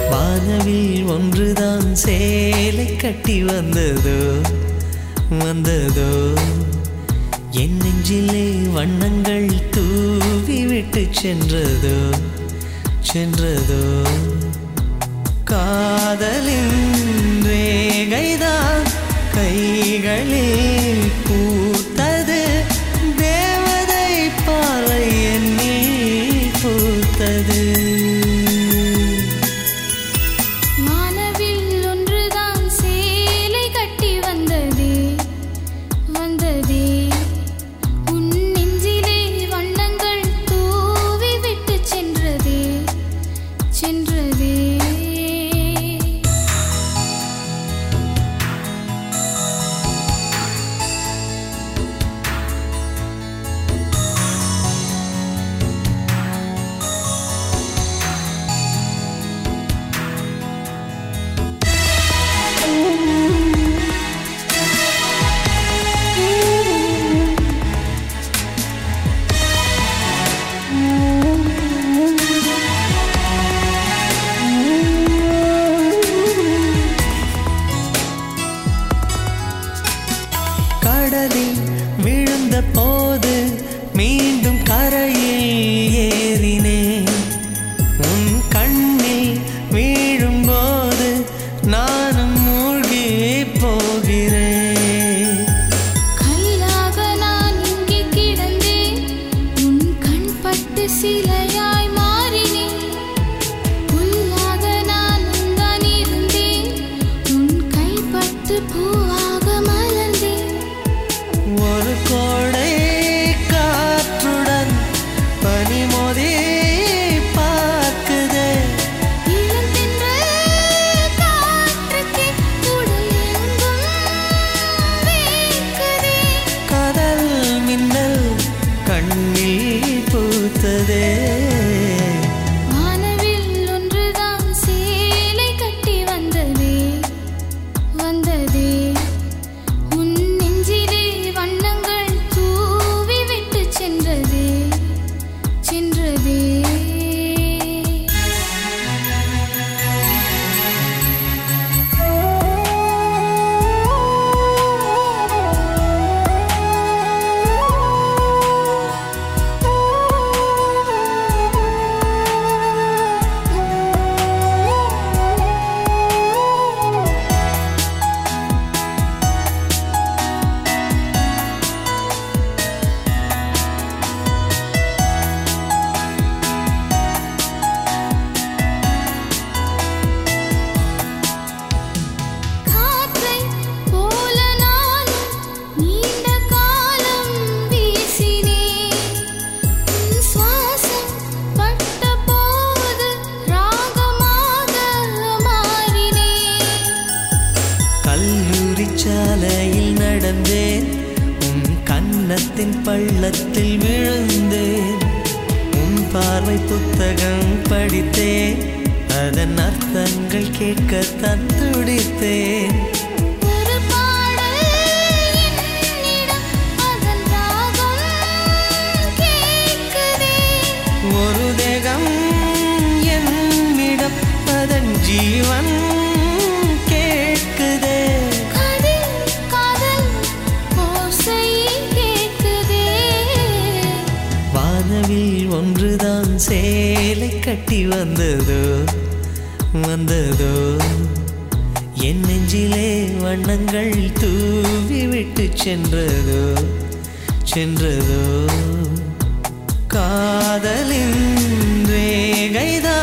வானவில் ஒன்றுதான் சேலை கட்டி வந்ததோ வந்ததோ என் நெஞ்சிலே வண்ணங்கள் தூவி விட்டு சென்றதோ சென்றதோ காதலின் ரேகைதான் கைகளில் பூத்தது தேவதை பாலை எண்ணி பூத்தது வானவில் ஒன்றுதான் சேலை கட்டி வந்ததே வந்ததே உன் நெஞ்சிலே வண்ணங்கள் தூவி விட்டு சென்றதே சென்றதே கடலில் விழுந்த போது மீண்டும் கரையில் ஏறினேன் உன் கண்ணில் வீழும்போது நானும் மூழ்கி போகிறேன் கல்லாக நான் இங்கே கிடந்தேன் உன் கண் பட்டு சிலையாய் மாறினேன் புல்லாக நான் உன்தான் இருந்தேன் உன் கைப்பட்டு பூவாக மலர்ந்தேன் ஒரு கோடை காற்றுடன் பனிமோதி பார்க்குதே இளந்தென்றல் காற்றுக்கே உடல் எங்கும் வேர்க்குதே. கடல் மின்னல் கண்ணில் பூத்ததே வானவில் ஒன்றுதான் சேலை கட்டி வந்ததே வந்ததே உன் நெஞ்சிலே வண்ணங்கள் தூவி விட்டு சென்றதே சென்றதே காற்றை போல நானும் நீண்ட காலம் வீசினேன் உன் சுவாசம் பட்ட போது ராகமாக மாறினேன் கல்லூரி சாலையில் நடந்தேன் உன் கன்னத்தின் பள்ளத்தில் விழுந்தேன் உன் பார்வை புத்தகம் படித்தேன் அதன் அர்த்தங்கள் கேட்கத்தான் துடித்தேன் ஒரு பாடல் என்னிடம் அதன் ராகம் கேட்குதே ஒரு தேகம் என்னிடம் அதன் ஜீவன் கேட்குதே காதில் காதல் ஓசை கேட்குதே வானவில் ஒன்றுதான் சேலை கட்டி வந்ததோ வந்ததோ என் நெஞ்சிலே வண்ணங்கள் தூவி விட்டு சென்றதோ சென்றதோ காதலின் ரேகைதான்